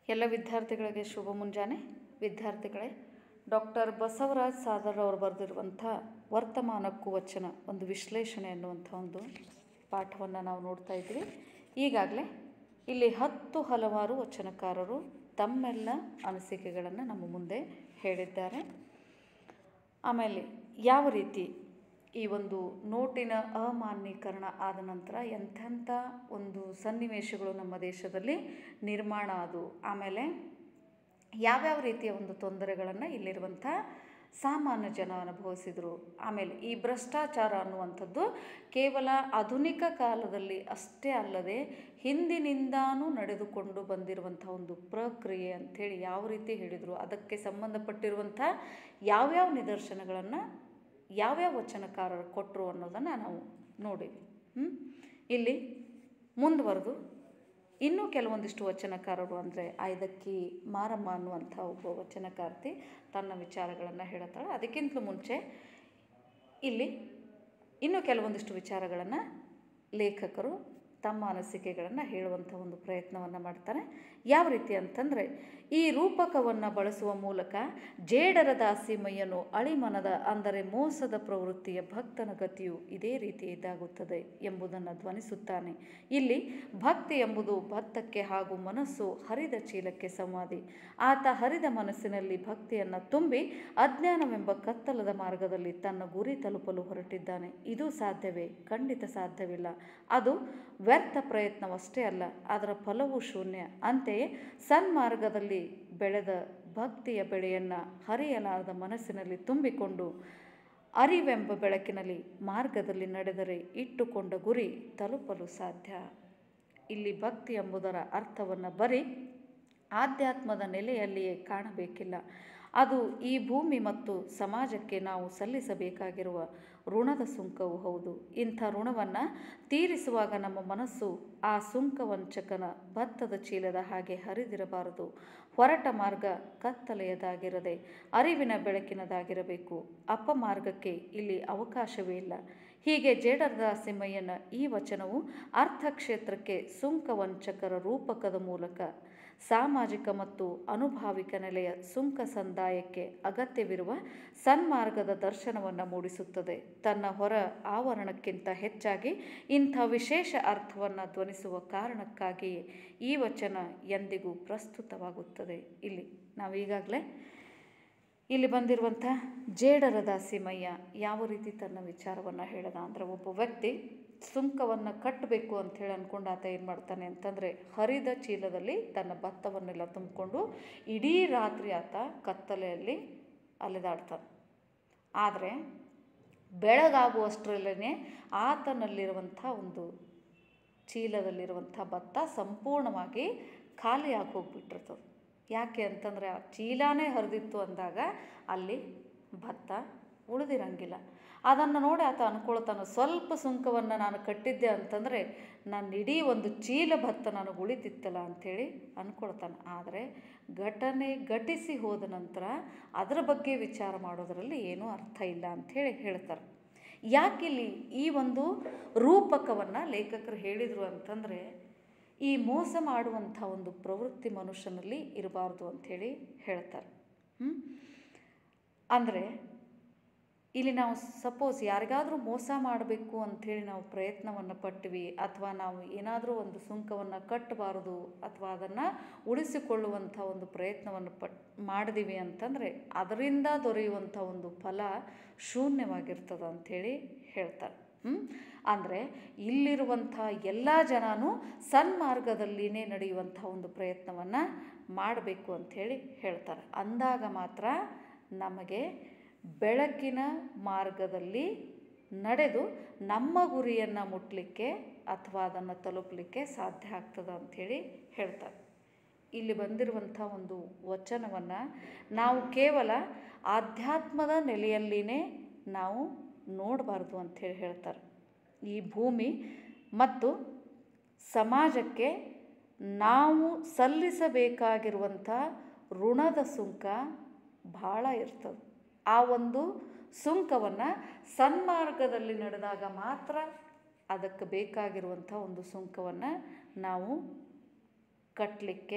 ಎಲ್ಲ ವಿದ್ಯಾರ್ಥಿಗಳಿಗೆ ಶುಭ ಮುಂಜಾನೆ ವಿದ್ಯಾರ್ಥಿಗಳೇ ಡಾಕ್ಟರ್ ಬಸವರಾಜ್ ಸಾದರ್ ಅವರು ಬರೆದಿರುವಂಥ ವರ್ತಮಾನಕ್ಕೂ ವಚನ ಒಂದು ವಿಶ್ಲೇಷಣೆ ಅನ್ನುವಂಥ ಒಂದು ಪಾಠವನ್ನು ನಾವು ನೋಡ್ತಾ ಇದ್ವಿ ಈಗಾಗಲೇ ಇಲ್ಲಿ ಹತ್ತು ಹಲವಾರು ವಚನಕಾರರು ತಮ್ಮೆಲ್ಲ ಅನಿಸಿಕೆಗಳನ್ನು ನಮ್ಮ ಮುಂದೆ ಹೇಳಿದ್ದಾರೆ ಆಮೇಲೆ ಯಾವ ರೀತಿ ಈ ಒಂದು ನೋಟಿನ ಅಮಾನ್ಯೀಕರಣ ಆದ ನಂತರ ಎಂಥೆಂಥ ಒಂದು ಸನ್ನಿವೇಶಗಳು ನಮ್ಮ ದೇಶದಲ್ಲಿ ನಿರ್ಮಾಣ ಆದವು ಆಮೇಲೆ ಯಾವ್ಯಾವ ರೀತಿಯ ಒಂದು ತೊಂದರೆಗಳನ್ನು ಇಲ್ಲಿರುವಂಥ ಸಾಮಾನ್ಯ ಜನ ಅನುಭವಿಸಿದರು ಆಮೇಲೆ ಈ ಭ್ರಷ್ಟಾಚಾರ ಅನ್ನುವಂಥದ್ದು ಕೇವಲ ಆಧುನಿಕ ಕಾಲದಲ್ಲಿ ಅಷ್ಟೇ ಅಲ್ಲದೆ ಹಿಂದಿನಿಂದಾನೂ ನಡೆದುಕೊಂಡು ಬಂದಿರುವಂಥ ಒಂದು ಪ್ರಕ್ರಿಯೆ ಅಂಥೇಳಿ ಯಾವ ರೀತಿ ಹೇಳಿದರು ಅದಕ್ಕೆ ಸಂಬಂಧಪಟ್ಟಿರುವಂಥ ಯಾವ್ಯಾವ ನಿದರ್ಶನಗಳನ್ನು ಯಾವ್ಯಾವ ವಚನಕಾರರು ಕೊಟ್ಟರು ಅನ್ನೋದನ್ನು ನಾವು ನೋಡಿವಿ ಹ್ಮ್? ಇಲ್ಲಿ ಮುಂದುವರೆದು ಇನ್ನೂ ಕೆಲವೊಂದಿಷ್ಟು ವಚನಕಾರರು ಅಂದರೆ ಐದಕ್ಕಿ ಮಾರಮ್ಮ ಅನ್ನುವಂಥ ಒಬ್ಬ ವಚನಕಾರ್ತಿ ತನ್ನ ವಿಚಾರಗಳನ್ನು ಹೇಳುತ್ತಾಳೆ ಅದಕ್ಕಿಂತಲೂ ಮುಂಚೆ ಇಲ್ಲಿ ಇನ್ನೂ ಕೆಲವೊಂದಿಷ್ಟು ವಿಚಾರಗಳನ್ನು ಲೇಖಕರು ತಮ್ಮ ಅನಿಸಿಕೆಗಳನ್ನು ಹೇಳುವಂಥ ಒಂದು ಪ್ರಯತ್ನವನ್ನು ಮಾಡ್ತಾರೆ ಯಾವ ರೀತಿ ಅಂತಂದರೆ ಈ ರೂಪಕವನ್ನು ಬಳಸುವ ಮೂಲಕ ಜೇಡರ ದಾಸಿಮಯ್ಯನು ಅಳಿಮನದ ಅಂದರೆ ಮೋಸದ ಪ್ರವೃತ್ತಿಯ ಭಕ್ತನ ಗತಿಯು ಇದೇ ರೀತಿ ಇದಾಗುತ್ತದೆ ಎಂಬುದನ್ನು ಧ್ವನಿಸುತ್ತಾನೆ ಇಲ್ಲಿ ಭಕ್ತಿ ಎಂಬುದು ಭತ್ತಕ್ಕೆ ಹಾಗೂ ಮನಸ್ಸು ಹರಿದ ಚೀಲಕ್ಕೆ ಸಂವಾದಿ ಆತ ಹರಿದ ಮನಸ್ಸಿನಲ್ಲಿ ಭಕ್ತಿಯನ್ನು ತುಂಬಿ ಅಜ್ಞಾನವೆಂಬ ಕತ್ತಲದ ಮಾರ್ಗದಲ್ಲಿ ತನ್ನ ಗುರಿ ತಲುಪಲು ಹೊರಟಿದ್ದಾನೆ ಇದು ಸಾಧ್ಯವೇ ಖಂಡಿತ ಸಾಧ್ಯವಿಲ್ಲ ಅದು ವ್ಯರ್ಥ ಪ್ರಯತ್ನವಷ್ಟೇ ಅಲ್ಲ ಅದರ ಫಲವೂ ಶೂನ್ಯ ಅಂತೆಯೇ ಸನ್ಮಾರ್ಗದಲ್ಲಿ ಬೆಳೆದ ಭಕ್ತಿಯ ಬೆಳೆಯನ್ನು ಹರಿಯಲಾರದ ಮನಸ್ಸಿನಲ್ಲಿ ತುಂಬಿಕೊಂಡು ಅರಿವೆಂಬ ಬೆಳಕಿನಲ್ಲಿ ಮಾರ್ಗದಲ್ಲಿ ನಡೆದರೆ ಇಟ್ಟುಕೊಂಡ ಗುರಿ ತಲುಪಲು ಸಾಧ್ಯ ಇಲ್ಲಿ ಭಕ್ತಿ ಎಂಬುದರ ಅರ್ಥವನ್ನು ಬರೀ ಆಧ್ಯಾತ್ಮದ ನೆಲೆಯಲ್ಲಿಯೇ ಕಾಣಬೇಕಿಲ್ಲ ಅದು ಈ ಭೂಮಿ ಮತ್ತು ಸಮಾಜಕ್ಕೆ ನಾವು ಸಲ್ಲಿಸಬೇಕಾಗಿರುವ ಋಣದ ಸುಂಕವೂ ಹೌದು ಇಂಥ ಋಣವನ್ನು ತೀರಿಸುವಾಗ ನಮ್ಮ ಮನಸ್ಸು ಆ ಸುಂಕವಂಚಕನ ಭತ್ತದ ಚೀಲದ ಹಾಗೆ ಹರಿದಿರಬಾರದು ಹೊರಟ ಮಾರ್ಗ ಕತ್ತಲೆಯದಾಗಿರದೆ ಅರಿವಿನ ಬೆಳಕಿನದಾಗಿರಬೇಕು ಅಪಮಾರ್ಗಕ್ಕೆ ಇಲ್ಲಿ ಅವಕಾಶವೇ ಇಲ್ಲ ಹೀಗೆ ಜೇಡರದಾಸಿಮಯ್ಯನ ಈ ವಚನವು ಅರ್ಥಕ್ಷೇತ್ರಕ್ಕೆ ಸುಂಕವಂಚಕರ ರೂಪಕದ ಮೂಲಕ ಸಾಮಾಜಿಕ ಮತ್ತು ಅನುಭಾವಿಕ ನೆಲೆಯ ಸುಂಕ ಸಂದಾಯಕ್ಕೆ ಅಗತ್ಯವಿರುವ ಸನ್ಮಾರ್ಗದ ದರ್ಶನವನ್ನು ಮೂಡಿಸುತ್ತದೆ ತನ್ನ ಹೊರ ಆವರಣಕ್ಕಿಂತ ಹೆಚ್ಚಾಗಿ ಇಂಥ ವಿಶೇಷ ಅರ್ಥವನ್ನು ಧ್ವನಿಸುವ ಕಾರಣಕ್ಕಾಗಿಯೇ ಈ ವಚನ ಎಂದಿಗೂ ಪ್ರಸ್ತುತವಾಗುತ್ತದೆ ಇಲ್ಲಿ ನಾವೀಗಾಗಲೇ ಇಲ್ಲಿ ಬಂದಿರುವಂಥ ಜೇಡರ ದಾಸಿಮಯ್ಯ ಯಾವ ರೀತಿ ತನ್ನ ವಿಚಾರವನ್ನು ಹೇಳ್ದ ಅಂದರೆ ಒಬ್ಬ ವ್ಯಕ್ತಿ ಸುಂಕವನ್ನು ಕಟ್ಟಬೇಕು ಅಂಥೇಳಿ ಅಂದ್ಕೊಂಡು ಆತ ಏನು ಮಾಡ್ತಾನೆ ಅಂತಂದರೆ ಹರಿದ ಚೀಲದಲ್ಲಿ ತನ್ನ ಭತ್ತವನ್ನೆಲ್ಲ ತುಂಬಿಕೊಂಡು ಇಡೀ ರಾತ್ರಿ ಆತ ಕತ್ತಲೆಯಲ್ಲಿ ಅಲೆದಾಡ್ತಾನೆ ಆದರೆ ಬೆಳಗಾಗುವಷ್ಟರಲ್ಲೇ ಆತನಲ್ಲಿರುವಂಥ ಒಂದು ಚೀಲದಲ್ಲಿರುವಂಥ ಭತ್ತ ಸಂಪೂರ್ಣವಾಗಿ ಖಾಲಿಯಾಗಿ ಹೋಗ್ಬಿಟ್ಟಿರ್ತದೆ ಯಾಕೆ ಅಂತಂದರೆ ಆ ಚೀಲನೇ ಹರಿದಿತ್ತು ಅಂದಾಗ ಅಲ್ಲಿ ಭತ್ತ ಉಳಿದಿರಂಗಿಲ್ಲ ಅದನ್ನು ನೋಡಿ ಆತ ಅನ್ಕೊಳ್ತಾನೆ ಸ್ವಲ್ಪ ಸುಂಕವನ್ನು ನಾನು ಕಟ್ಟಿದ್ದೆ ಅಂತಂದರೆ ನನ್ನ ಇಡೀ ಒಂದು ಚೀಲ ಭತ್ತ ನನಗೆ ಉಳಿತಿತ್ತಲ್ಲ ಅಂಥೇಳಿ ಅಂದ್ಕೊಳ್ತಾನೆ ಆದರೆ ಘಟನೆ ಘಟಿಸಿ ಹೋದ ನಂತರ ಅದರ ಬಗ್ಗೆ ವಿಚಾರ ಮಾಡೋದರಲ್ಲಿ ಏನೂ ಅರ್ಥ ಇಲ್ಲ ಅಂಥೇಳಿ ಹೇಳ್ತಾರೆ ಯಾಕಿಲ್ಲಿ ಈ ಒಂದು ರೂಪಕವನ್ನು ಲೇಖಕರು ಹೇಳಿದರು ಅಂತಂದರೆ ಈ ಮೋಸ ಮಾಡುವಂಥ ಒಂದು ಪ್ರವೃತ್ತಿ ಮನುಷ್ಯನಲ್ಲಿ ಇರಬಾರ್ದು ಅಂಥೇಳಿ ಹೇಳ್ತಾರೆ ಅಂದರೆ ಇಲ್ಲಿ ನಾವು ಸಪೋಸ್ ಯಾರಿಗಾದರೂ ಮೋಸ ಮಾಡಬೇಕು ಅಂಥೇಳಿ ನಾವು ಪ್ರಯತ್ನವನ್ನು ಪಟ್ವಿ ಅಥವಾ ನಾವು ಏನಾದರೂ ಒಂದು ಸುಂಕವನ್ನು ಕಟ್ಟಬಾರದು ಅಥವಾ ಅದನ್ನು ಉಳಿಸಿಕೊಳ್ಳುವಂಥ ಒಂದು ಪ್ರಯತ್ನವನ್ನು ಪಟ್ ಮಾಡಿದೀವಿ ಅಂತಂದರೆ ಅದರಿಂದ ದೊರೆಯುವಂಥ ಒಂದು ಫಲ ಶೂನ್ಯವಾಗಿರ್ತದೆ ಅಂಥೇಳಿ ಹೇಳ್ತಾರೆ ಹ್ಞೂ ಅಂದರೆ ಇಲ್ಲಿರುವಂಥ ಎಲ್ಲ ಜನನೂ ಸನ್ಮಾರ್ಗದಲ್ಲಿನೇ ನಡೆಯುವಂಥ ಒಂದು ಪ್ರಯತ್ನವನ್ನು ಮಾಡಬೇಕು ಅಂಥೇಳಿ ಹೇಳ್ತಾರೆ ಅಂದಾಗ ಮಾತ್ರ ನಮಗೆ ಬೆಳಕಿನ ಮಾರ್ಗದಲ್ಲಿ ನಡೆದು ನಮ್ಮ ಗುರಿಯನ್ನು ಮುಟ್ಟಲಿಕ್ಕೆ ಅಥವಾ ಅದನ್ನು ತಲುಪಲಿಕ್ಕೆ ಸಾಧ್ಯ ಆಗ್ತದೆ ಅಂಥೇಳಿ ಹೇಳ್ತಾರೆ ಇಲ್ಲಿ ಬಂದಿರುವಂಥ ಒಂದು ವಚನವನ್ನು ನಾವು ಕೇವಲ ಆಧ್ಯಾತ್ಮದ ನೆಲೆಯಲ್ಲಿನೇ ನಾವು ನೋಡಬಾರ್ದು ಅಂಥೇಳಿ ಹೇಳ್ತಾರೆ ಈ ಭೂಮಿ ಮತ್ತು ಸಮಾಜಕ್ಕೆ ನಾವು ಸಲ್ಲಿಸಬೇಕಾಗಿರುವಂಥ ಋಣದ ಸುಂಕ ಭಾಳ ಇರ್ತದೆ ಆ ಒಂದು ಸುಂಕವನ್ನು ಸನ್ಮಾರ್ಗದಲ್ಲಿ ನಡೆದಾಗ ಮಾತ್ರ ಅದಕ್ಕೆ ಬೇಕಾಗಿರುವಂಥ ಒಂದು ಸುಂಕವನ್ನು ನಾವು ಕಟ್ಟಲಿಕ್ಕೆ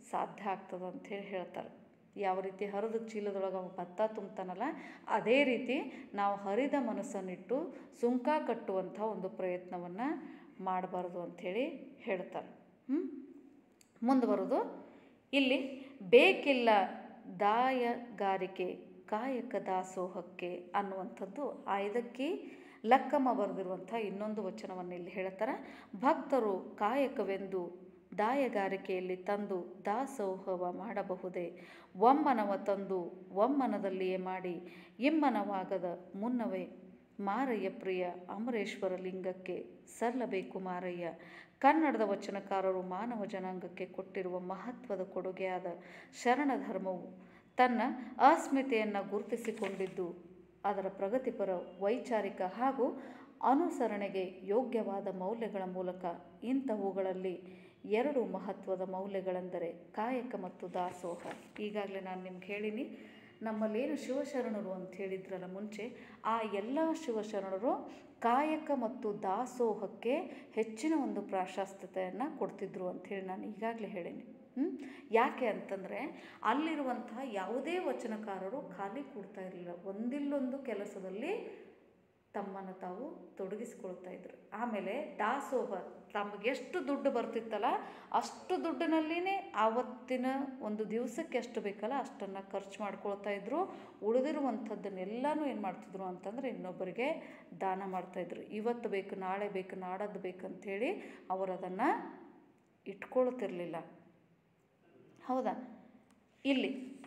ಸಾಧ್ಯ ಆಗ್ತದೆ ಅಂಥೇಳಿ ಹೇಳ್ತಾರೆ ಯಾವ ರೀತಿ ಹರಿದ ಚೀಲದೊಳಗೆ ಅವ ಭತ್ತ ತುಂಬ್ತಾನಲ್ಲ ಅದೇ ರೀತಿ ನಾವು ಹರಿದ ಮನಸ್ಸನ್ನಿಟ್ಟು ಸುಂಕ ಕಟ್ಟುವಂಥ ಒಂದು ಪ್ರಯತ್ನವನ್ನು ಮಾಡಬಾರ್ದು ಅಂಥೇಳಿ ಹೇಳ್ತಾರೆ ಹ್ಞೂ ಮುಂದೆ ಬರೋದು ಇಲ್ಲಿ ಬೇಕಿಲ್ಲ ದಾಯಗಾರಿಕೆ ಕಾಯಕ ದಾಸೋಹಕ್ಕೆ ಅನ್ನುವಂಥದ್ದು ಆಯ್ದಕ್ಕಿ ಲಕ್ಕಮ್ಮ ಬರೆದಿರುವಂಥ ಇನ್ನೊಂದು ವಚನವನ್ನು ಇಲ್ಲಿ ಹೇಳ್ತಾರೆ ಭಕ್ತರು ಕಾಯಕವೆಂದು ದಾಯಗಾರಿಕೆಯಲ್ಲಿ ತಂದು ದಾಸೋಹವ ಮಾಡಬಹುದೇ ಒಮ್ಮನವ ತಂದು ಒಮ್ಮನದಲ್ಲಿಯೇ ಮಾಡಿ ಇಮ್ಮನವಾಗದ ಮುನ್ನವೇ ಮಾರಯ್ಯ ಪ್ರಿಯ ಅಮರೇಶ್ವರ ಲಿಂಗಕ್ಕೆ ಸಲ್ಲಬೇಕು ಮಾರಯ್ಯ ಕನ್ನಡದ ವಚನಕಾರರು ಮಾನವ ಜನಾಂಗಕ್ಕೆ ಕೊಟ್ಟಿರುವ ಮಹತ್ವದ ಕೊಡುಗೆಯಾದ ಶರಣ ಧರ್ಮವು ತನ್ನ ಅಸ್ಮಿತೆಯನ್ನು ಗುರುತಿಸಿಕೊಂಡಿದ್ದು ಅದರ ಪ್ರಗತಿಪರ ವೈಚಾರಿಕ ಹಾಗೂ ಅನುಸರಣೆಗೆ ಯೋಗ್ಯವಾದ ಮೌಲ್ಯಗಳ ಮೂಲಕ ಇಂಥವುಗಳಲ್ಲಿ ಎರಡು ಮಹತ್ವದ ಮೌಲ್ಯಗಳೆಂದರೆ ಕಾಯಕ ಮತ್ತು ದಾಸೋಹ ಈಗಾಗಲೇ ನಾನು ನಿಮ್ಗೆ ಹೇಳಿನಿ ನಮ್ಮಲ್ಲೇನು ಶಿವಶರಣರು ಅಂತ ಹೇಳಿದ್ರಲ್ಲ ಮುಂಚೆ ಆ ಎಲ್ಲ ಶಿವಶರಣರು ಕಾಯಕ ಮತ್ತು ದಾಸೋಹಕ್ಕೆ ಹೆಚ್ಚಿನ ಒಂದು ಪ್ರಾಶಸ್ತ್ಯತೆಯನ್ನು ಕೊಡ್ತಿದ್ರು ಅಂಥೇಳಿ ನಾನು ಈಗಾಗಲೇ ಹೇಳೀನಿ ಹ್ಞೂ ಯಾಕೆ ಅಂತಂದರೆ ಅಲ್ಲಿರುವಂತಹ ಯಾವುದೇ ವಚನಕಾರರು ಖಾಲಿ ಕೂಡ್ತಾ ಇರಲಿಲ್ಲ ಒಂದಿಲ್ಲೊಂದು ಕೆಲಸದಲ್ಲಿ ತಮ್ಮನ್ನು ತಾವು ತೊಡಗಿಸ್ಕೊಳ್ತಾ ಇದ್ರು ಆಮೇಲೆ ದಾಸೋಹ ತಮಗೆಷ್ಟು ದುಡ್ಡು ಬರ್ತಿತ್ತಲ್ಲ ಅಷ್ಟು ದುಡ್ಡಿನಲ್ಲಿನೇ ಆವತ್ತಿನ ಒಂದು ದಿವಸಕ್ಕೆ ಎಷ್ಟು ಬೇಕಲ್ಲ ಅಷ್ಟನ್ನು ಖರ್ಚು ಮಾಡ್ಕೊಳ್ತಾ ಇದ್ರು ಉಳಿದಿರುವಂಥದ್ದನ್ನೆಲ್ಲನೂ ಏನು ಮಾಡ್ತಿದ್ರು ಅಂತಂದರೆ ಇನ್ನೊಬ್ಬರಿಗೆ ದಾನ ಮಾಡ್ತಾಯಿದ್ರು ಇವತ್ತು ಬೇಕು ನಾಳೆ ಬೇಕು ನಾಡದ್ದು ಬೇಕು ಅಂಥೇಳಿ ಅವರು ಅದನ್ನು ಇಟ್ಕೊಳ್ತಿರ್ಲಿಲ್ಲ ಹೌದಾ ಇಲ್ಲಿ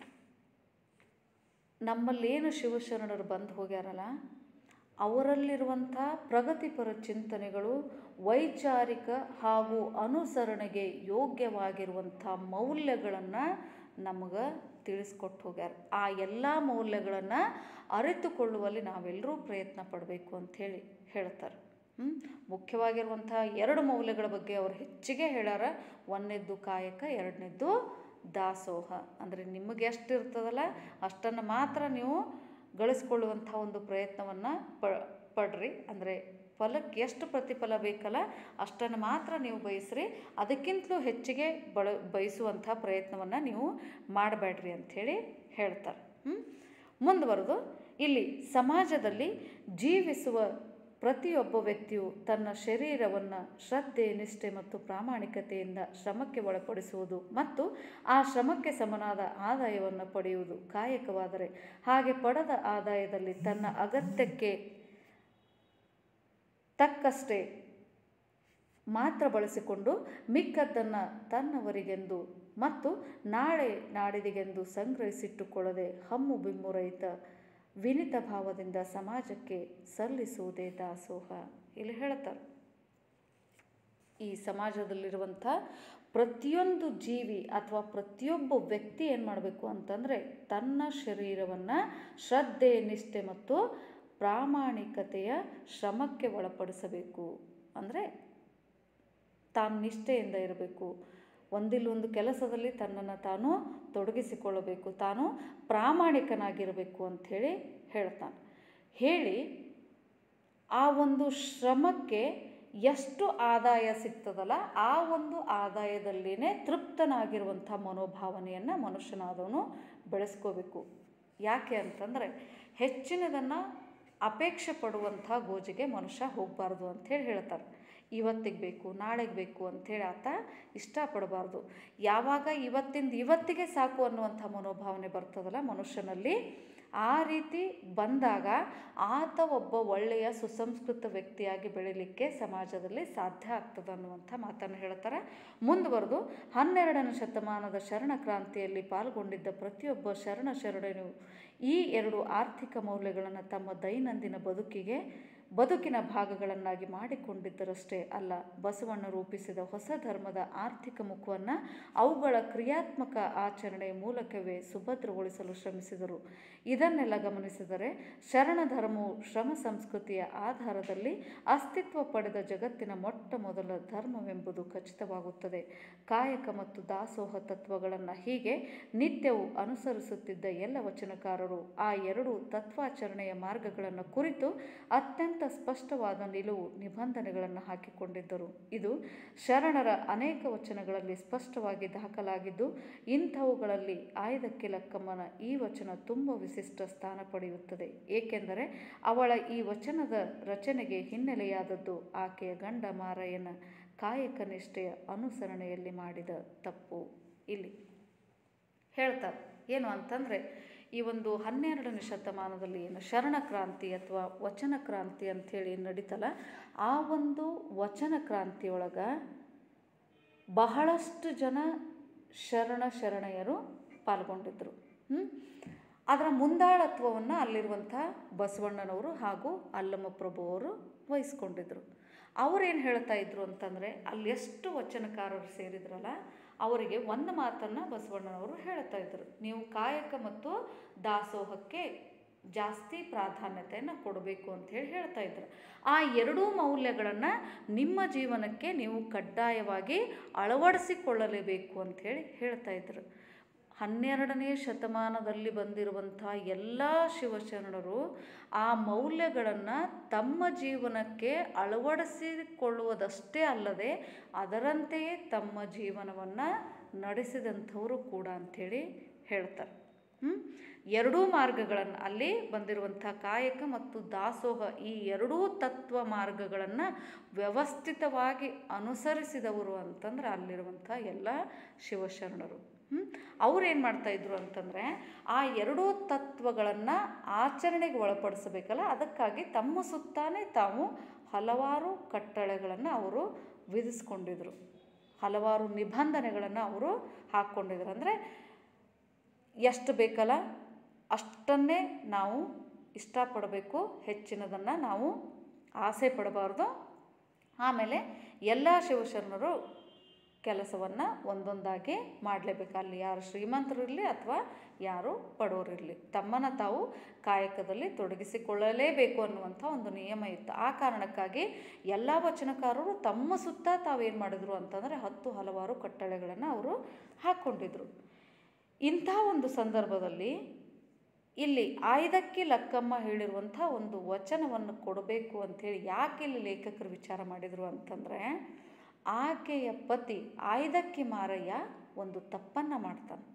ನಮ್ಮಲ್ಲೇನು ಶಿವಶರಣರು ಬಂದು ಹೋಗ್ಯಾರಲ್ಲ ಅವರಲ್ಲಿರುವಂಥ ಪ್ರಗತಿಪರ ಚಿಂತನೆಗಳು ವೈಚಾರಿಕ ಹಾಗೂ ಅನುಸರಣೆಗೆ ಯೋಗ್ಯವಾಗಿರುವಂಥ ಮೌಲ್ಯಗಳನ್ನು ನಮಗೆ ತಿಳಿಸ್ಕೊಟ್ಟು ಹೋಗ್ಯಾರ ಆ ಎಲ್ಲ ಮೌಲ್ಯಗಳನ್ನು ಅರಿತುಕೊಳ್ಳುವಲ್ಲಿ ನಾವೆಲ್ಲರೂ ಪ್ರಯತ್ನ ಪಡಬೇಕು ಅಂಥೇಳಿ ಹೇಳ್ತಾರೆ ಹ್ಞೂ ಮುಖ್ಯವಾಗಿರುವಂಥ ಎರಡು ಮೌಲ್ಯಗಳ ಬಗ್ಗೆ ಅವರು ಹೆಚ್ಚಿಗೆ ಹೇಳ್ಯಾರ ಒಂದನೇದ್ದು ಕಾಯಕ ಎರಡನೇದ್ದು ದಾಸೋಹ ಅಂದರೆ ನಿಮಗೆ ಎಷ್ಟು ಇರ್ತದಲ್ಲ ಅಷ್ಟನ್ನು ಮಾತ್ರ ನೀವು ಗಳಿಸ್ಕೊಳ್ಳುವಂಥ ಒಂದು ಪ್ರಯತ್ನವನ್ನು ಪ ಪಡ್ರಿ ಅಂದರೆ ಫಲಕ್ಕೆ ಎಷ್ಟು ಪ್ರತಿಫಲ ಬೇಕಲ್ಲ ಅಷ್ಟನ್ನು ಮಾತ್ರ ನೀವು ಬಯಸ್ರಿ ಅದಕ್ಕಿಂತಲೂ ಹೆಚ್ಚಿಗೆ ಬಳ ಬಯಸುವಂಥ ಪ್ರಯತ್ನವನ್ನು ನೀವು ಮಾಡಬೇಡ್ರಿ ಅಂಥೇಳಿ ಹೇಳ್ತಾರೆ ಹ್ಞೂ ಮುಂದುವರೆದು ಇಲ್ಲಿ ಸಮಾಜದಲ್ಲಿ ಜೀವಿಸುವ ಪ್ರತಿಯೊಬ್ಬ ವ್ಯಕ್ತಿಯು ತನ್ನ ಶರೀರವನ್ನು ಶ್ರದ್ಧೆ ನಿಷ್ಠೆ ಮತ್ತು ಪ್ರಾಮಾಣಿಕತೆಯಿಂದ ಶ್ರಮಕ್ಕೆ ಒಳಪಡಿಸುವುದು ಮತ್ತು ಆ ಶ್ರಮಕ್ಕೆ ಸಮನಾದ ಆದಾಯವನ್ನು ಪಡೆಯುವುದು ಕಾಯಕವಾದರೆ ಹಾಗೆ ಪಡೆದ ಆದಾಯದಲ್ಲಿ ತನ್ನ ಅಗತ್ಯಕ್ಕೆ ತಕ್ಕಷ್ಟೇ ಮಾತ್ರ ಬಳಸಿಕೊಂಡು ಮಿಕ್ಕದ್ದನ್ನು ತನ್ನವರಿಗೆಂದು ಮತ್ತು ನಾಳೆ ನಾಡಿದಿಗೆಂದು ಸಂಗ್ರಹಿಸಿಟ್ಟುಕೊಳ್ಳದೆ ಹಮ್ಮು ಬಿಮ್ಮು ರಹಿತ ವಿನಿತ ಭಾವದಿಂದ ಸಮಾಜಕ್ಕೆ ಸಲ್ಲಿಸುವುದೇ ದಾಸೋಹ ಇಲ್ಲಿ ಹೇಳ್ತಾರೆ ಈ ಸಮಾಜದಲ್ಲಿರುವಂಥ ಪ್ರತಿಯೊಂದು ಜೀವಿ ಅಥವಾ ಪ್ರತಿಯೊಬ್ಬ ವ್ಯಕ್ತಿ ಏನು ಮಾಡಬೇಕು ಅಂತಂದರೆ ತನ್ನ ಶರೀರವನ್ನು ಶ್ರದ್ಧೆ ನಿಷ್ಠೆ ಮತ್ತು ಪ್ರಾಮಾಣಿಕತೆಯ ಶ್ರಮಕ್ಕೆ ಒಳಪಡಿಸಬೇಕು ಅಂದರೆ ತಾನು ನಿಷ್ಠೆಯಿಂದ ಇರಬೇಕು ಒಂದಿಲ್ಲೊಂದು ಕೆಲಸದಲ್ಲಿ ತನ್ನನ್ನು ತಾನು ತೊಡಗಿಸಿಕೊಳ್ಳಬೇಕು ತಾನು ಪ್ರಾಮಾಣಿಕನಾಗಿರಬೇಕು ಅಂಥೇಳಿ ಹೇಳ್ತಾನೆ ಹೇಳಿ ಆ ಒಂದು ಶ್ರಮಕ್ಕೆ ಎಷ್ಟು ಆದಾಯ ಸಿಗ್ತದಲ್ಲ ಆ ಒಂದು ಆದಾಯದಲ್ಲಿನೇ ತೃಪ್ತನಾಗಿರುವಂಥ ಮನೋಭಾವನೆಯನ್ನು ಮನುಷ್ಯನಾದವನು ಬೆಳೆಸ್ಕೋಬೇಕು ಯಾಕೆ ಅಂತಂದರೆ ಹೆಚ್ಚಿನದನ್ನು ಅಪೇಕ್ಷೆ ಪಡುವಂಥ ಗೋಜಿಗೆ ಮನುಷ್ಯ ಹೋಗಬಾರ್ದು ಅಂಥೇಳಿ ಹೇಳ್ತಾರೆ ಇವತ್ತಿಗೆ ಬೇಕು ನಾಳೆಗೆ ಬೇಕು ಅಂಥೇಳಿ ಆತ ಇಷ್ಟಪಡಬಾರ್ದು ಯಾವಾಗ ಇವತ್ತಿಂದ ಇವತ್ತಿಗೆ ಸಾಕು ಅನ್ನುವಂಥ ಮನೋಭಾವನೆ ಬರ್ತದಲ್ಲ ಮನುಷ್ಯನಲ್ಲಿ ಆ ರೀತಿ ಬಂದಾಗ ಆತ ಒಬ್ಬ ಒಳ್ಳೆಯ ಸುಸಂಸ್ಕೃತ ವ್ಯಕ್ತಿಯಾಗಿ ಬೆಳೀಲಿಕ್ಕೆ ಸಮಾಜದಲ್ಲಿ ಸಾಧ್ಯ ಆಗ್ತದೆ ಅನ್ನುವಂಥ ಮಾತನ್ನು ಹೇಳ್ತಾರೆ ಮುಂದುವರೆದು ಹನ್ನೆರಡನೇ ಶತಮಾನದ ಶರಣ ಕ್ರಾಂತಿಯಲ್ಲಿ ಪಾಲ್ಗೊಂಡಿದ್ದ ಪ್ರತಿಯೊಬ್ಬ ಶರಣ ಶರಣರು ಈ ಎರಡು ಆರ್ಥಿಕ ಮೌಲ್ಯಗಳನ್ನು ತಮ್ಮ ದೈನಂದಿನ ಬದುಕಿಗೆ ಬದುಕಿನ ಭಾಗಗಳನ್ನಾಗಿ ಮಾಡಿಕೊಂಡಿದ್ದರಷ್ಟೇ ಅಲ್ಲ ಬಸವಣ್ಣ ರೂಪಿಸಿದ ಹೊಸ ಧರ್ಮದ ಆರ್ಥಿಕ ಮುಖವನ್ನು ಅವುಗಳ ಕ್ರಿಯಾತ್ಮಕ ಆಚರಣೆಯ ಮೂಲಕವೇ ಸುಭದ್ರಗೊಳಿಸಲು ಶ್ರಮಿಸಿದರು ಇದನ್ನೆಲ್ಲ ಗಮನಿಸಿದರೆ ಶರಣ ಧರ್ಮವು ಶ್ರಮ ಸಂಸ್ಕೃತಿಯ ಆಧಾರದಲ್ಲಿ ಅಸ್ತಿತ್ವ ಪಡೆದ ಜಗತ್ತಿನ ಮೊಟ್ಟ ಮೊದಲ ಧರ್ಮವೆಂಬುದು ಖಚಿತವಾಗುತ್ತದೆ ಕಾಯಕ ಮತ್ತು ದಾಸೋಹ ತತ್ವಗಳನ್ನು ಹೀಗೆ ನಿತ್ಯವೂ ಅನುಸರಿಸುತ್ತಿದ್ದ ಎಲ್ಲ ವಚನಕಾರರು ಆ ಎರಡು ತತ್ವಾಚರಣೆಯ ಮಾರ್ಗಗಳನ್ನು ಕುರಿತು ಅತ್ಯಂತ ಅತ್ಯಂತ ಸ್ಪಷ್ಟವಾದ ನಿಲುವು ನಿಬಂಧನೆಗಳನ್ನು ಹಾಕಿಕೊಂಡಿದ್ದರು ಇದು ಶರಣರ ಅನೇಕ ವಚನಗಳಲ್ಲಿ ಸ್ಪಷ್ಟವಾಗಿ ದಾಖಲಾಗಿದ್ದು ಇಂಥವುಗಳಲ್ಲಿ ಆಯ್ದಕ್ಕೆ ಲಕ್ಕಮ್ಮನ ಈ ವಚನ ತುಂಬ ವಿಶಿಷ್ಟ ಸ್ಥಾನ ಪಡೆಯುತ್ತದೆ ಏಕೆಂದರೆ ಅವಳ ಈ ವಚನದ ರಚನೆಗೆ ಹಿನ್ನೆಲೆಯಾದದ್ದು ಆಕೆಯ ಗಂಡ ಮಾರಯ್ಯನ ಕಾಯಕ ನಿಷ್ಠೆಯ ಅನುಸರಣೆಯಲ್ಲಿ ಮಾಡಿದ ತಪ್ಪು ಇಲ್ಲಿ ಹೇಳ್ತಾರೆ ಏನು ಅಂತಂದರೆ ಈ ಒಂದು ಹನ್ನೆರಡನೇ ಶತಮಾನದಲ್ಲಿ ಏನು ಶರಣ ಕ್ರಾಂತಿ ಅಥವಾ ವಚನ ಕ್ರಾಂತಿ ಅಂಥೇಳಿ ಏನು ನಡೀತಲ್ಲ ಆ ಒಂದು ವಚನ ಕ್ರಾಂತಿಯೊಳಗೆ ಬಹಳಷ್ಟು ಜನ ಶರಣ ಶರಣೆಯರು ಪಾಲ್ಗೊಂಡಿದ್ದರು ಅದರ ಮುಂದಾಳತ್ವವನ್ನು ಅಲ್ಲಿರುವಂಥ ಬಸವಣ್ಣನವರು ಹಾಗೂ ಅಲ್ಲಮ್ಮ ಪ್ರಭು ಅವರು ವಹಿಸ್ಕೊಂಡಿದ್ರು ಅವರೇನು ಹೇಳ್ತಾ ಇದ್ರು ಅಂತಂದರೆ ಅಲ್ಲಿ ಎಷ್ಟು ವಚನಕಾರರು ಸೇರಿದ್ರಲ್ಲ ಅವರಿಗೆ ಒಂದು ಮಾತನ್ನು ಬಸವಣ್ಣನವರು ಹೇಳ್ತಾ ಇದ್ರು ನೀವು ಕಾಯಕ ಮತ್ತು ದಾಸೋಹಕ್ಕೆ ಜಾಸ್ತಿ ಪ್ರಾಧಾನ್ಯತೆಯನ್ನು ಕೊಡಬೇಕು ಅಂತ ಹೇಳಿ ಹೇಳ್ತಾ ಇದ್ರು ಆ ಎರಡೂ ಮೌಲ್ಯಗಳನ್ನು ನಿಮ್ಮ ಜೀವನಕ್ಕೆ ನೀವು ಕಡ್ಡಾಯವಾಗಿ ಅಳವಡಿಸಿಕೊಳ್ಳಲೇಬೇಕು ಅಂಥೇಳಿ ಹೇಳ್ತಾ ಇದ್ರು ಹನ್ನೆರಡನೇ ಶತಮಾನದಲ್ಲಿ ಬಂದಿರುವಂಥ ಎಲ್ಲ ಶಿವಶರಣರು ಆ ಮೌಲ್ಯಗಳನ್ನು ತಮ್ಮ ಜೀವನಕ್ಕೆ ಅಳವಡಿಸಿಕೊಳ್ಳುವುದಷ್ಟೇ ಅಲ್ಲದೆ ಅದರಂತೆಯೇ ತಮ್ಮ ಜೀವನವನ್ನು ನಡೆಸಿದಂಥವರು ಕೂಡ ಅಂಥೇಳಿ ಹೇಳ್ತಾರೆ ಎರಡೂ ಮಾರ್ಗಗಳನ್ನು ಅಲ್ಲಿ ಬಂದಿರುವಂಥ ಕಾಯಕ ಮತ್ತು ದಾಸೋಹ ಈ ಎರಡೂ ತತ್ವ ಮಾರ್ಗಗಳನ್ನು ವ್ಯವಸ್ಥಿತವಾಗಿ ಅನುಸರಿಸಿದವರು ಅಂತಂದ್ರೆ ಅಲ್ಲಿರುವಂಥ ಎಲ್ಲ ಶಿವಶರಣರು ಅವ್ರೇನು ಮಾಡ್ತಾಯಿದ್ರು ಅಂತಂದರೆ ಆ ಎರಡೂ ತತ್ವಗಳನ್ನು ಆಚರಣೆಗೆ ಒಳಪಡಿಸಬೇಕಲ್ಲ ಅದಕ್ಕಾಗಿ ತಮ್ಮ ಸುತ್ತಾನೇ ತಾವು ಹಲವಾರು ಕಟ್ಟಳೆಗಳನ್ನು ಅವರು ವಿಧಿಸ್ಕೊಂಡಿದ್ರು ಹಲವಾರು ನಿಬಂಧನೆಗಳನ್ನು ಅವರು ಹಾಕ್ಕೊಂಡಿದ್ರು ಅಂದರೆ ಎಷ್ಟು ಬೇಕಲ್ಲ ಅಷ್ಟನ್ನೇ ನಾವು ಇಷ್ಟಪಡಬೇಕು ಹೆಚ್ಚಿನದನ್ನು ನಾವು ಆಸೆ ಪಡಬಾರ್ದು ಆಮೇಲೆ ಎಲ್ಲ ಶಿವಶರಣರು ಕೆಲಸವನ್ನು ಒಂದೊಂದಾಗಿ ಮಾಡಲೇಬೇಕು ಅಲ್ಲಿ ಯಾರು ಶ್ರೀಮಂತರಿರಲಿ ಅಥವಾ ಯಾರು ಬಡವರಿರಲಿ ತಮ್ಮನ್ನು ತಾವು ಕಾಯಕದಲ್ಲಿ ತೊಡಗಿಸಿಕೊಳ್ಳಲೇಬೇಕು ಅನ್ನುವಂಥ ಒಂದು ನಿಯಮ ಇತ್ತು ಆ ಕಾರಣಕ್ಕಾಗಿ ಎಲ್ಲ ವಚನಕಾರರು ತಮ್ಮ ಸುತ್ತ ತಾವೇನು ಮಾಡಿದ್ರು ಅಂತಂದರೆ ಹತ್ತು ಹಲವಾರು ಕಟ್ಟಳೆಗಳನ್ನು ಅವರು ಹಾಕ್ಕೊಂಡಿದ್ರು ಇಂಥ ಒಂದು ಸಂದರ್ಭದಲ್ಲಿ ಇಲ್ಲಿ ಆಯ್ದಕ್ಕೆ ಲಕ್ಕಮ್ಮ ಹೇಳಿರುವಂಥ ಒಂದು ವಚನವನ್ನು ಕೊಡಬೇಕು ಅಂಥೇಳಿ ಯಾಕೆ ಇಲ್ಲಿ ಲೇಖಕರು ವಿಚಾರ ಮಾಡಿದರು ಅಂತಂದರೆ ಆಕೆಯ ಪತಿ ಆಯ್ದಕ್ಕೆ ಮಾರಯ್ಯ ಒಂದು ತಪ್ಪನ್ನು ಮಾಡ್ತಾನೆ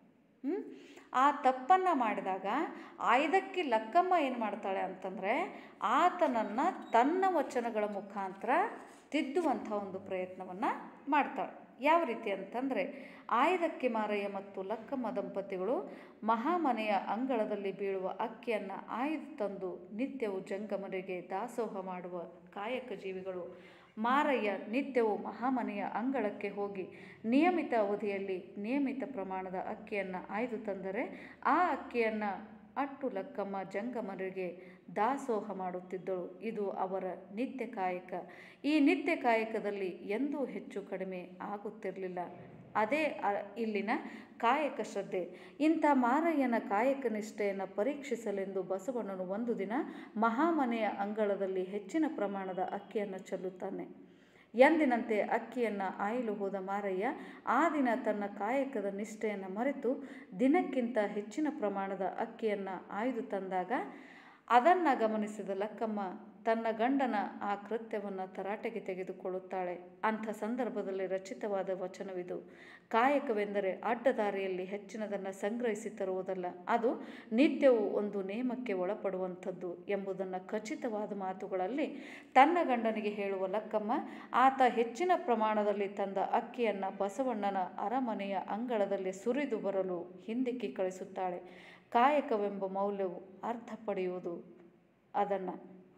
ಆ ತಪ್ಪನ್ನು ಮಾಡಿದಾಗ ಆಯ್ದಕ್ಕೆ ಲಕ್ಕಮ್ಮ ಏನು ಮಾಡ್ತಾಳೆ ಅಂತಂದರೆ ಆತನನ್ನು ತನ್ನ ವಚನಗಳ ಮುಖಾಂತರ ತಿದ್ದುವಂಥ ಒಂದು ಪ್ರಯತ್ನವನ್ನು ಮಾಡ್ತಾಳೆ ಯಾವ ರೀತಿ ಅಂತಂದರೆ ಆಯ್ದಕ್ಕೆ ಮಾರಯ್ಯ ಮತ್ತು ಲಕ್ಕಮ್ಮ ದಂಪತಿಗಳು ಮಹಾಮನೆಯ ಅಂಗಳದಲ್ಲಿ ಬೀಳುವ ಅಕ್ಕಿಯನ್ನು ಆಯ್ದು ತಂದು ನಿತ್ಯವು ಜಂಗಮರಿಗೆ ದಾಸೋಹ ಮಾಡುವ ಕಾಯಕ ಜೀವಿಗಳು ಮಾರಯ್ಯ ನಿತ್ಯವೂ ಮಹಾಮನೆಯ ಅಂಗಳಕ್ಕೆ ಹೋಗಿ ನಿಯಮಿತ ಅವಧಿಯಲ್ಲಿ ನಿಯಮಿತ ಪ್ರಮಾಣದ ಅಕ್ಕಿಯನ್ನು ಆಯ್ದು ತಂದರೆ ಆ ಅಕ್ಕಿಯನ್ನು ಅಟ್ಟು ಲಕ್ಕಮ್ಮ ಜಂಗಮರಿಗೆ ದಾಸೋಹ ಮಾಡುತ್ತಿದ್ದಳು ಇದು ಅವರ ನಿತ್ಯ ಕಾಯಕ ಈ ನಿತ್ಯ ಕಾಯಕದಲ್ಲಿ ಎಂದೂ ಹೆಚ್ಚು ಕಡಿಮೆ ಆಗುತ್ತಿರಲಿಲ್ಲ ಅದೇ ಇಲ್ಲಿನ ಕಾಯಕ ಶ್ರದ್ಧೆ ಇಂಥ ಮಾರಯ್ಯನ ಕಾಯಕ ನಿಷ್ಠೆಯನ್ನು ಪರೀಕ್ಷಿಸಲೆಂದು ಬಸವಣ್ಣನು ಒಂದು ದಿನ ಮಹಾಮನೆಯ ಅಂಗಳದಲ್ಲಿ ಹೆಚ್ಚಿನ ಪ್ರಮಾಣದ ಅಕ್ಕಿಯನ್ನು ಚೆಲ್ಲುತ್ತಾನೆ ಎಂದಿನಂತೆ ಅಕ್ಕಿಯನ್ನು ಆಯಲು ಹೋದ ಮಾರಯ್ಯ ಆ ದಿನ ತನ್ನ ಕಾಯಕದ ನಿಷ್ಠೆಯನ್ನು ಮರೆತು ದಿನಕ್ಕಿಂತ ಹೆಚ್ಚಿನ ಪ್ರಮಾಣದ ಅಕ್ಕಿಯನ್ನು ಆಯ್ದು ತಂದಾಗ ಅದನ್ನು ಗಮನಿಸಿದ ಲಕ್ಕಮ್ಮ ತನ್ನ ಗಂಡನ ಆ ಕೃತ್ಯವನ್ನು ತರಾಟೆಗೆ ತೆಗೆದುಕೊಳ್ಳುತ್ತಾಳೆ ಅಂಥ ಸಂದರ್ಭದಲ್ಲಿ ರಚಿತವಾದ ವಚನವಿದು ಕಾಯಕವೆಂದರೆ ಅಡ್ಡದಾರಿಯಲ್ಲಿ ಹೆಚ್ಚಿನದನ್ನು ಸಂಗ್ರಹಿಸಿ ತರುವುದಲ್ಲ ಅದು ನಿತ್ಯವೂ ಒಂದು ನೇಮಕ್ಕೆ ಒಳಪಡುವಂಥದ್ದು ಎಂಬುದನ್ನು ಖಚಿತವಾದ ಮಾತುಗಳಲ್ಲಿ ತನ್ನ ಗಂಡನಿಗೆ ಹೇಳುವ ಲಕ್ಕಮ್ಮ ಆತ ಹೆಚ್ಚಿನ ಪ್ರಮಾಣದಲ್ಲಿ ತಂದ ಅಕ್ಕಿಯನ್ನು ಬಸವಣ್ಣನ ಅರಮನೆಯ ಅಂಗಳದಲ್ಲಿ ಸುರಿದು ಬರಲು ಹಿಂದಿಕ್ಕಿ ಕಳಿಸುತ್ತಾಳೆ ಕಾಯಕವೆಂಬ ಮೌಲ್ಯವು ಅರ್ಥ ಪಡೆಯುವುದು ಅದನ್ನು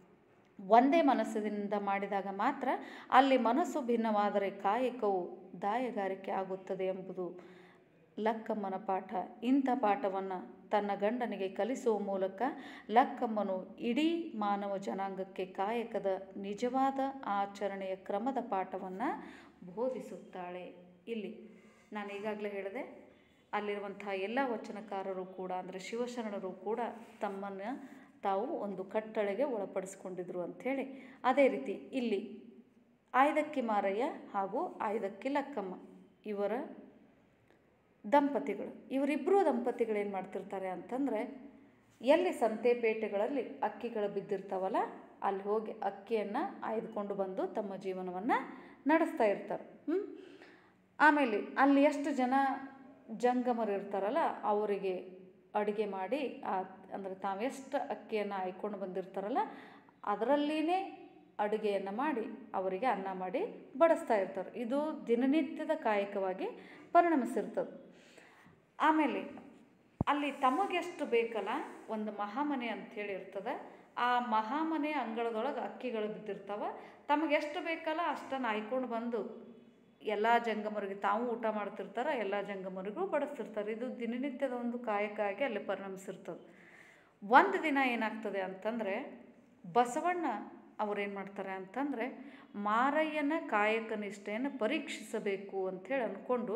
ಒಂದೇ ಮನಸ್ಸಿನಿಂದ ಮಾಡಿದಾಗ ಮಾತ್ರ ಅಲ್ಲಿ ಮನಸ್ಸು ಭಿನ್ನವಾದರೆ ಕಾಯಕವು ದಾಯಗಾರಿಕೆ ಆಗುತ್ತದೆ ಎಂಬುದು ಲಕ್ಕಮ್ಮನ ಪಾಠ ಇಂಥ ಪಾಠವನ್ನು ತನ್ನ ಗಂಡನಿಗೆ ಕಲಿಸುವ ಮೂಲಕ ಲಕ್ಕಮ್ಮನು ಇಡೀ ಮಾನವ ಜನಾಂಗಕ್ಕೆ ಕಾಯಕದ ನಿಜವಾದ ಆಚರಣೆಯ ಕ್ರಮದ ಪಾಠವನ್ನು ಬೋಧಿಸುತ್ತಾಳೆ ಇಲ್ಲಿ ನಾನು ಈಗಾಗಲೇ ಹೇಳಿದೆ ಅಲ್ಲಿರುವಂಥ ಎಲ್ಲ ವಚನಕಾರರು ಕೂಡ ಅಂದರೆ ಶಿವಶರಣರು ಕೂಡ ತಮ್ಮನ್ನು ತಾವು ಒಂದು ಕಟ್ಟಳೆಗೆ ಒಳಪಡಿಸ್ಕೊಂಡಿದ್ರು ಅಂಥೇಳಿ ಅದೇ ರೀತಿ ಇಲ್ಲಿ ಆಯ್ದಕ್ಕಿ ಮಾರಯ್ಯ ಹಾಗೂ ಆಯ್ದಕ್ಕಿ ಲಕ್ಕಮ್ಮ ಇವರ ದಂಪತಿಗಳು ಇವರಿಬ್ಬರೂ ದಂಪತಿಗಳು ಏನು ಮಾಡ್ತಿರ್ತಾರೆ ಅಂತಂದರೆ ಎಲ್ಲಿ ಸಂತೆ ಪೇಟೆಗಳಲ್ಲಿ ಅಕ್ಕಿಗಳು ಬಿದ್ದಿರ್ತಾವಲ್ಲ ಅಲ್ಲಿ ಹೋಗಿ ಅಕ್ಕಿಯನ್ನು ಆಯ್ದುಕೊಂಡು ಬಂದು ತಮ್ಮ ಜೀವನವನ್ನು ನಡೆಸ್ತಾ ಇರ್ತಾರೆ ಹ್ಞೂ ಆಮೇಲೆ ಅಲ್ಲಿ ಎಷ್ಟು ಜನ ಜಂಗಮರು ಇರ್ತಾರಲ್ಲ ಅವರಿಗೆ ಅಡುಗೆ ಮಾಡಿ ಆ ಅಂದರೆ ತಾವೆಷ್ಟು ಅಕ್ಕಿಯನ್ನು ಆಯ್ಕೊಂಡು ಬಂದಿರ್ತಾರಲ್ಲ ಅದರಲ್ಲಿನೇ ಅಡುಗೆಯನ್ನು ಮಾಡಿ ಅವರಿಗೆ ಅನ್ನ ಮಾಡಿ ಬಡಿಸ್ತಾ ಇರ್ತಾರೆ ಇದು ದಿನನಿತ್ಯದ ಕಾಯಕವಾಗಿ ಪರಿಣಮಿಸಿರ್ತದೆ ಆಮೇಲೆ ಅಲ್ಲಿ ತಮಗೆಷ್ಟು ಬೇಕಲ್ಲ ಒಂದು ಮಹಾಮನೆ ಅಂಥೇಳಿ ಇರ್ತದೆ ಆ ಮಹಾಮನೆ ಅಂಗಳದೊಳಗೆ ಅಕ್ಕಿಗಳು ಬಿದ್ದಿರ್ತಾವ ತಮಗೆಷ್ಟು ಬೇಕಲ್ಲ ಅಷ್ಟನ್ನು ಆಯ್ಕೊಂಡು ಬಂದು ಎಲ್ಲ ಜಂಗಮರಿಗೆ ತಾವು ಊಟ ಮಾಡ್ತಿರ್ತಾರೆ ಎಲ್ಲ ಜಂಗಮರಿಗೂ ಬಡಿಸ್ತಿರ್ತಾರೆ ಇದು ದಿನನಿತ್ಯದ ಒಂದು ಕಾಯಕ ಆಗಿ ಅಲ್ಲಿ ಪರಿಣಮಿಸಿರ್ತದೆ ಒಂದು ದಿನ ಏನಾಗ್ತದೆ ಅಂತಂದರೆ ಬಸವಣ್ಣ ಅವ್ರೇನು ಮಾಡ್ತಾರೆ ಅಂತಂದರೆ ಮಾರಯ್ಯನ ಕಾಯಕ ನಿಷ್ಠೆಯನ್ನು ಪರೀಕ್ಷಿಸಬೇಕು ಅಂಥೇಳಿ ಅಂದ್ಕೊಂಡು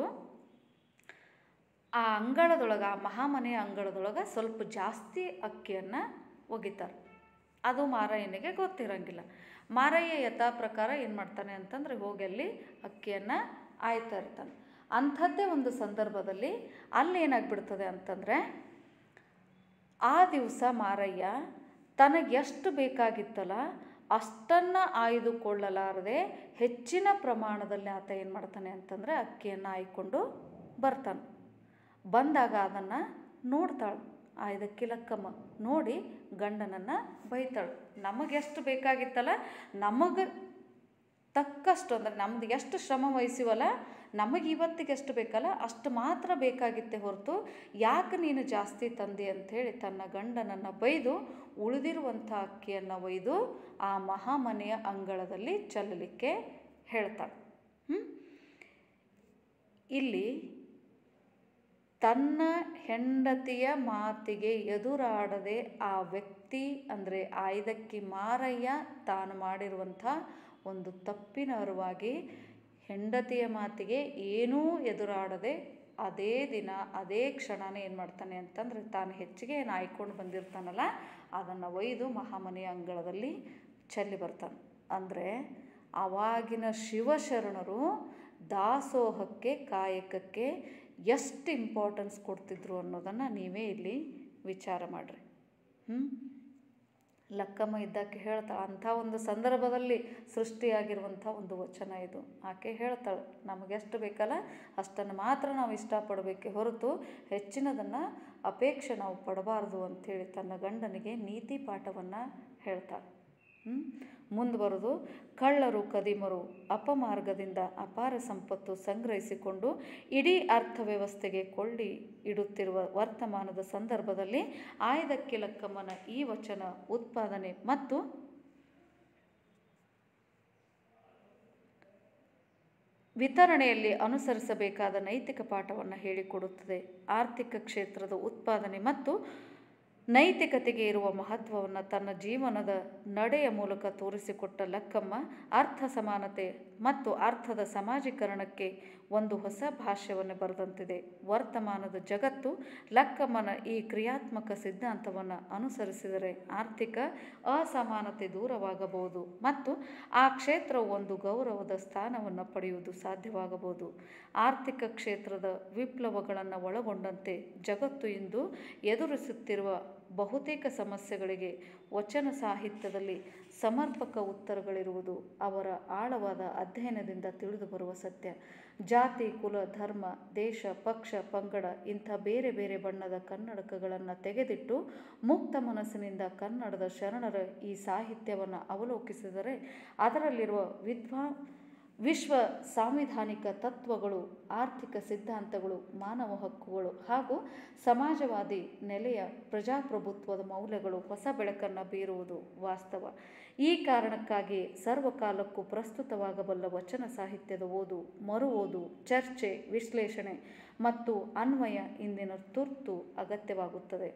ಆ ಅಂಗಳದೊಳಗೆ ಆ ಮಹಾಮನೆಯ ಅಂಗಳದೊಳಗೆ ಸ್ವಲ್ಪ ಜಾಸ್ತಿ ಅಕ್ಕಿಯನ್ನು ಒಗಿತಾರೆ ಅದು ಮಾರಯ್ಯನಿಗೆ ಗೊತ್ತಿರಂಗಿಲ್ಲ ಮಾರಯ್ಯ ಯಥಾ ಪ್ರಕಾರ ಏನು ಮಾಡ್ತಾನೆ ಅಂತಂದರೆ ಹೋಗಿ ಅಲ್ಲಿ ಅಕ್ಕಿಯನ್ನು ಆಯ್ತಾ ಇರ್ತಾನೆ ಅಂಥದ್ದೇ ಒಂದು ಸಂದರ್ಭದಲ್ಲಿ ಅಲ್ಲಿ ಏನಾಗ್ಬಿಡ್ತದೆ ಅಂತಂದರೆ ಆ ದಿವಸ ಮಾರಯ್ಯ ತನಗೆ ಎಷ್ಟು ಬೇಕಾಗಿತ್ತಲ್ಲ ಅಷ್ಟನ್ನು ಆಯ್ದುಕೊಳ್ಳಲಾರದೆ ಹೆಚ್ಚಿನ ಪ್ರಮಾಣದಲ್ಲಿ ಆತ ಏನು ಮಾಡ್ತಾನೆ ಅಂತಂದರೆ ಅಕ್ಕಿಯನ್ನು ಆಯ್ಕೊಂಡು ಬರ್ತಾನೆ ಬಂದಾಗ ಅದನ್ನು ನೋಡ್ತಾಳೆ ಆಯ್ದಕ್ಕೆ ಲಕ್ಕಮ್ಮ ನೋಡಿ ಗಂಡನನ್ನು ಬೈತಾಳೆ ನಮಗೆಷ್ಟು ಬೇಕಾಗಿತ್ತಲ್ಲ ನಮಗೆ ತಕ್ಕಷ್ಟು ಅಂದರೆ ನಮ್ದು ಎಷ್ಟು ಶ್ರಮ ವಹಿಸಿವಲ್ಲ ನಮಗೆ ಇವತ್ತಿಗೆ ಎಷ್ಟು ಬೇಕಲ್ಲ ಅಷ್ಟು ಮಾತ್ರ ಬೇಕಾಗಿತ್ತೆ ಹೊರತು ಯಾಕೆ ನೀನು ಜಾಸ್ತಿ ತಂದೆ ಅಂಥೇಳಿ ತನ್ನ ಗಂಡನನ್ನು ಬೈದು ಉಳಿದಿರುವಂಥ ಅಕ್ಕಿಯನ್ನು ಒಯ್ದು ಆ ಮಹಾಮನೆಯ ಅಂಗಳದಲ್ಲಿ ಚೆಲ್ಲಲಿಕ್ಕೆ ಹೇಳ್ತಾಳೆ ಹ್ಞೂ ಇಲ್ಲಿ ತನ್ನ ಹೆಂಡತಿಯ ಮಾತಿಗೆ ಎದುರಾಡದೆ ಆ ವ್ಯಕ್ತಿ ಅಂದರೆ ಆಯ್ದಕ್ಕಿ ಮಾರಯ್ಯ ತಾನು ಮಾಡಿರುವಂಥ ಒಂದು ತಪ್ಪಿನ ಅರಿವಾಗಿ ಹೆಂಡತಿಯ ಮಾತಿಗೆ ಏನೂ ಎದುರಾಡದೆ ಅದೇ ದಿನ ಅದೇ ಕ್ಷಣನೇ ಏನು ಮಾಡ್ತಾನೆ ಅಂತಂದರೆ ತಾನು ಹೆಚ್ಚಿಗೆ ಏನು ಆಯ್ಕೊಂಡು ಬಂದಿರ್ತಾನಲ್ಲ ಅದನ್ನು ಒಯ್ದು ಮಹಾಮನೆಯ ಅಂಗಳದಲ್ಲಿ ಚೆಲ್ಲಿ ಬರ್ತಾನೆ ಅಂದರೆ ಆವಾಗಿನ ಶಿವಶರಣರು ದಾಸೋಹಕ್ಕೆ ಕಾಯಕಕ್ಕೆ ಎಷ್ಟು ಇಂಪಾರ್ಟೆನ್ಸ್ ಕೊಡ್ತಿದ್ರು ಅನ್ನೋದನ್ನು ನೀವೇ ಇಲ್ಲಿ ವಿಚಾರ ಮಾಡಿರಿ ಹ್ಞೂ ಲಕ್ಕಮ್ಮ ಇದ್ದಕ್ಕೆ ಹೇಳ್ತಾಳೆ ಅಂಥ ಒಂದು ಸಂದರ್ಭದಲ್ಲಿ ಸೃಷ್ಟಿಯಾಗಿರುವಂಥ ಒಂದು ವಚನ ಇದು ಆಕೆ ಹೇಳ್ತಾಳೆ ನಮಗೆಷ್ಟು ಬೇಕಲ್ಲ ಅಷ್ಟನ್ನು ಮಾತ್ರ ನಾವು ಇಷ್ಟಪಡಬೇಕೆ ಹೊರತು ಹೆಚ್ಚಿನದನ್ನು ಅಪೇಕ್ಷೆ ನಾವು ಪಡಬಾರ್ದು ಅಂಥೇಳಿ ತನ್ನ ಗಂಡನಿಗೆ ನೀತಿ ಪಾಠವನ್ನು ಹೇಳ್ತಾಳೆ ಮುಂದೆ ಬರೋದು ಕಳ್ಳರು ಕದಿಮರು ಅಪಮಾರ್ಗದಿಂದ ಅಪಾರ ಸಂಪತ್ತು ಸಂಗ್ರಹಿಸಿಕೊಂಡು ಇಡೀ ಅರ್ಥವ್ಯವಸ್ಥೆಗೆ ಕೊಳ್ಳಿ ಇಡುತ್ತಿರುವ ವರ್ತಮಾನದ ಸಂದರ್ಭದಲ್ಲಿ ಆಯ್ದಕ್ಕೆ ಲಕ್ಕಮ್ಮನ ಈ ವಚನ ಉತ್ಪಾದನೆ ಮತ್ತು ವಿತರಣೆಯಲ್ಲಿ ಅನುಸರಿಸಬೇಕಾದ ನೈತಿಕ ಪಾಠವನ್ನು ಹೇಳಿಕೊಡುತ್ತದೆ ಆರ್ಥಿಕ ಕ್ಷೇತ್ರದ ಉತ್ಪಾದನೆ ಮತ್ತು ನೈತಿಕತೆಗೆ ಇರುವ ಮಹತ್ವವನ್ನು ತನ್ನ ಜೀವನದ ನಡೆಯ ಮೂಲಕ ತೋರಿಸಿಕೊಟ್ಟ ಲಕ್ಕಮ್ಮ ಅರ್ಥ ಸಮಾನತೆ ಮತ್ತು ಅರ್ಥದ ಸಮಾಜೀಕರಣಕ್ಕೆ ಒಂದು ಹೊಸ ಭಾಷ್ಯವನ್ನು ಬರೆದಂತಿದೆ ವರ್ತಮಾನದ ಜಗತ್ತು ಲಕ್ಕಮ್ಮನ ಈ ಕ್ರಿಯಾತ್ಮಕ ಸಿದ್ಧಾಂತವನ್ನು ಅನುಸರಿಸಿದರೆ ಆರ್ಥಿಕ ಅಸಮಾನತೆ ದೂರವಾಗಬಹುದು ಮತ್ತು ಆ ಕ್ಷೇತ್ರವು ಒಂದು ಗೌರವದ ಸ್ಥಾನವನ್ನು ಪಡೆಯುವುದು ಸಾಧ್ಯವಾಗಬಹುದು ಆರ್ಥಿಕ ಕ್ಷೇತ್ರದ ವಿಪ್ಲವಗಳನ್ನು ಒಳಗೊಂಡಂತೆ ಜಗತ್ತು ಇಂದು ಎದುರಿಸುತ್ತಿರುವ ಬಹುತೇಕ ಸಮಸ್ಯೆಗಳಿಗೆ ವಚನ ಸಾಹಿತ್ಯದಲ್ಲಿ ಸಮರ್ಪಕ ಉತ್ತರಗಳಿರುವುದು ಅವರ ಆಳವಾದ ಅಧ್ಯಯನದಿಂದ ತಿಳಿದು ಬರುವ ಸತ್ಯ ಜಾತಿ ಕುಲ ಧರ್ಮ ದೇಶ ಪಕ್ಷ ಪಂಗಡ ಇಂಥ ಬೇರೆ ಬೇರೆ ಬಣ್ಣದ ಕನ್ನಡಕಗಳನ್ನು ತೆಗೆದಿಟ್ಟು ಮುಕ್ತ ಮನಸ್ಸಿನಿಂದ ಕನ್ನಡದ ಶರಣರ ಈ ಸಾಹಿತ್ಯವನ್ನು ಅವಲೋಕಿಸಿದರೆ ಅದರಲ್ಲಿರುವ ವಿದ್ವಾ ವಿಶ್ವ ಸಾಂವಿಧಾನಿಕ ತತ್ವಗಳು ಆರ್ಥಿಕ ಸಿದ್ಧಾಂತಗಳು ಮಾನವ ಹಕ್ಕುಗಳು ಹಾಗೂ ಸಮಾಜವಾದಿ ನೆಲೆಯ ಪ್ರಜಾಪ್ರಭುತ್ವದ ಮೌಲ್ಯಗಳು ಹೊಸ ಬೆಳಕನ್ನು ಬೀರುವುದು ವಾಸ್ತವ ಈ ಕಾರಣಕ್ಕಾಗಿ ಸರ್ವಕಾಲಕ್ಕೂ ಪ್ರಸ್ತುತವಾಗಬಲ್ಲ ವಚನ ಸಾಹಿತ್ಯದ ಓದು ಮರು ಓದು ಚರ್ಚೆ ವಿಶ್ಲೇಷಣೆ ಮತ್ತು ಅನ್ವಯ ಇಂದಿನ ತುರ್ತು ಅಗತ್ಯವಾಗುತ್ತದೆ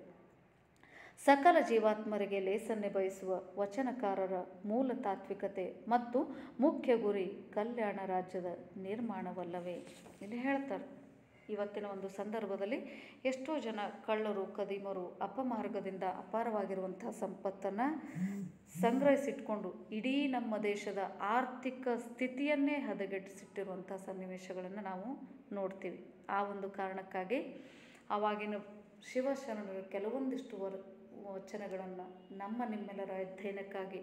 ಸಕಲ ಜೀವಾತ್ಮರಿಗೆ ಲೇಸನ್ನೆ ಬಯಸುವ ವಚನಕಾರರ ಮೂಲ ತಾತ್ವಿಕತೆ ಮತ್ತು ಮುಖ್ಯ ಗುರಿ ಕಲ್ಯಾಣ ರಾಜ್ಯದ ನಿರ್ಮಾಣವಲ್ಲವೇ ಇಲ್ಲಿ ಹೇಳ್ತಾರೆ ಇವತ್ತಿನ ಒಂದು ಸಂದರ್ಭದಲ್ಲಿ ಎಷ್ಟೋ ಜನ ಕಳ್ಳರು ಕದಿಮರು ಅಪಮಾರ್ಗದಿಂದ ಅಪಾರವಾಗಿರುವಂಥ ಸಂಪತ್ತನ್ನು ಸಂಗ್ರಹಿಸಿಟ್ಕೊಂಡು ಇಡೀ ನಮ್ಮ ದೇಶದ ಆರ್ಥಿಕ ಸ್ಥಿತಿಯನ್ನೇ ಹದಗೆಡಿಸಿಟ್ಟಿರುವಂಥ ಸನ್ನಿವೇಶಗಳನ್ನು ನಾವು ನೋಡ್ತೀವಿ ಆ ಒಂದು ಕಾರಣಕ್ಕಾಗಿ ಆವಾಗಿನ ಶಿವಶರಣರು ಕೆಲವೊಂದಿಷ್ಟು ವರ್ ವಚನಗಳನ್ನು ನಮ್ಮ ನಿಮ್ಮೆಲ್ಲರ ಅಧ್ಯಯನಕ್ಕಾಗಿ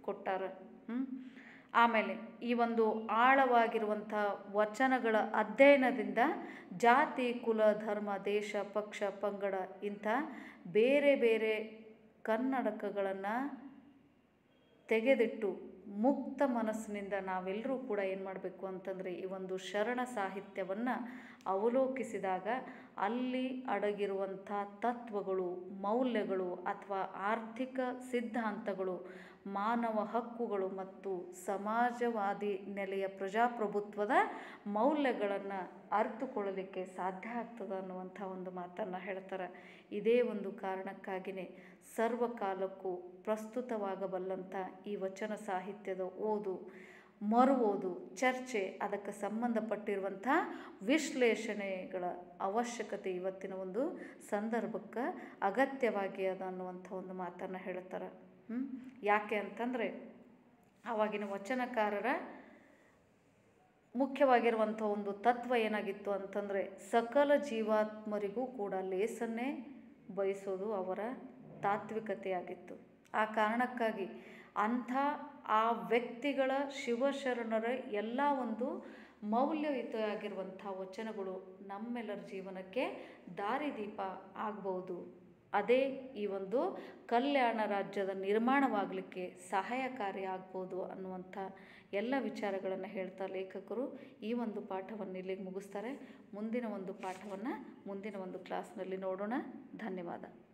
ಕೊಟ್ಟಾರ ಹ್ಮ್? ಆಮೇಲೆ ಈ ಒಂದು ಆಳವಾಗಿರುವಂಥ ವಚನಗಳ ಅಧ್ಯಯನದಿಂದ ಜಾತಿ ಕುಲ ಧರ್ಮ ದೇಶ ಪಕ್ಷ ಪಂಗಡ ಇಂಥ ಬೇರೆ ಬೇರೆ ಕನ್ನಡಕಗಳನ್ನು ತೆಗೆದಿಟ್ಟು ಮುಕ್ತ ಮನಸ್ಸಿನಿಂದ ನಾವೆಲ್ಲರೂ ಕೂಡ ಏನು ಮಾಡಬೇಕು ಅಂತಂದರೆ ಈ ಒಂದು ಶರಣ ಸಾಹಿತ್ಯವನ್ನು ಅವಲೋಕಿಸಿದಾಗ ಅಲ್ಲಿ ಅಡಗಿರುವಂಥ ತತ್ವಗಳು ಮೌಲ್ಯಗಳು ಅಥವಾ ಆರ್ಥಿಕ ಸಿದ್ಧಾಂತಗಳು ಮಾನವ ಹಕ್ಕುಗಳು ಮತ್ತು ಸಮಾಜವಾದಿ ನೆಲೆಯ ಪ್ರಜಾಪ್ರಭುತ್ವದ ಮೌಲ್ಯಗಳನ್ನು ಅರಿತುಕೊಳ್ಳಲಿಕ್ಕೆ ಸಾಧ್ಯ ಆಗ್ತದೆ ಅನ್ನುವಂಥ ಒಂದು ಮಾತನ್ನು ಹೇಳ್ತಾರೆ ಇದೇ ಒಂದು ಕಾರಣಕ್ಕಾಗಿಯೇ ಸರ್ವಕಾಲಕ್ಕೂ ಪ್ರಸ್ತುತವಾಗಬಲ್ಲಂಥ ಈ ವಚನ ಸಾಹಿತ್ಯದ ಓದು ಮರು ಓದು ಚರ್ಚೆ ಅದಕ್ಕೆ ಸಂಬಂಧಪಟ್ಟಿರುವಂಥ ವಿಶ್ಲೇಷಣೆಗಳ ಅವಶ್ಯಕತೆ ಇವತ್ತಿನ ಒಂದು ಸಂದರ್ಭಕ್ಕೆ ಅಗತ್ಯವಾಗಿ ಅದ ಅನ್ನುವಂಥ ಒಂದು ಮಾತನ್ನು ಹೇಳ್ತಾರೆ ಹ್ಞೂ ಯಾಕೆ ಅಂತಂದರೆ ಆವಾಗಿನ ವಚನಕಾರರ ಮುಖ್ಯವಾಗಿರುವಂಥ ಒಂದು ತತ್ವ ಏನಾಗಿತ್ತು ಅಂತಂದರೆ ಸಕಲ ಜೀವಾತ್ಮರಿಗೂ ಕೂಡ ಲೇಸನ್ನೇ ಬಯಸೋದು ಅವರ ತಾತ್ವಿಕತೆಯಾಗಿತ್ತು ಆ ಕಾರಣಕ್ಕಾಗಿ ಅಂಥ ಆ ವ್ಯಕ್ತಿಗಳ ಶಿವಶರಣರ ಎಲ್ಲ ಒಂದು ಮೌಲ್ಯಯುತವಾಗಿರುವಂಥ ವಚನಗಳು ನಮ್ಮೆಲ್ಲರ ಜೀವನಕ್ಕೆ ದಾರಿದೀಪ ಆಗ್ಬೋದು ಅದೇ ಈ ಒಂದು ಕಲ್ಯಾಣ ರಾಜ್ಯದ ನಿರ್ಮಾಣವಾಗಲಿಕ್ಕೆ ಸಹಾಯಕಾರಿ ಆಗ್ಬೋದು ಅನ್ನುವಂಥ ಎಲ್ಲ ವಿಚಾರಗಳನ್ನು ಹೇಳ್ತಾ ಲೇಖಕರು ಈ ಒಂದು ಪಾಠವನ್ನು ಇಲ್ಲಿಗೆ ಮುಗಿಸ್ತಾರೆ ಮುಂದಿನ ಒಂದು ಪಾಠವನ್ನು ಮುಂದಿನ ಒಂದು ಕ್ಲಾಸ್ನಲ್ಲಿ ನೋಡೋಣ ಧನ್ಯವಾದ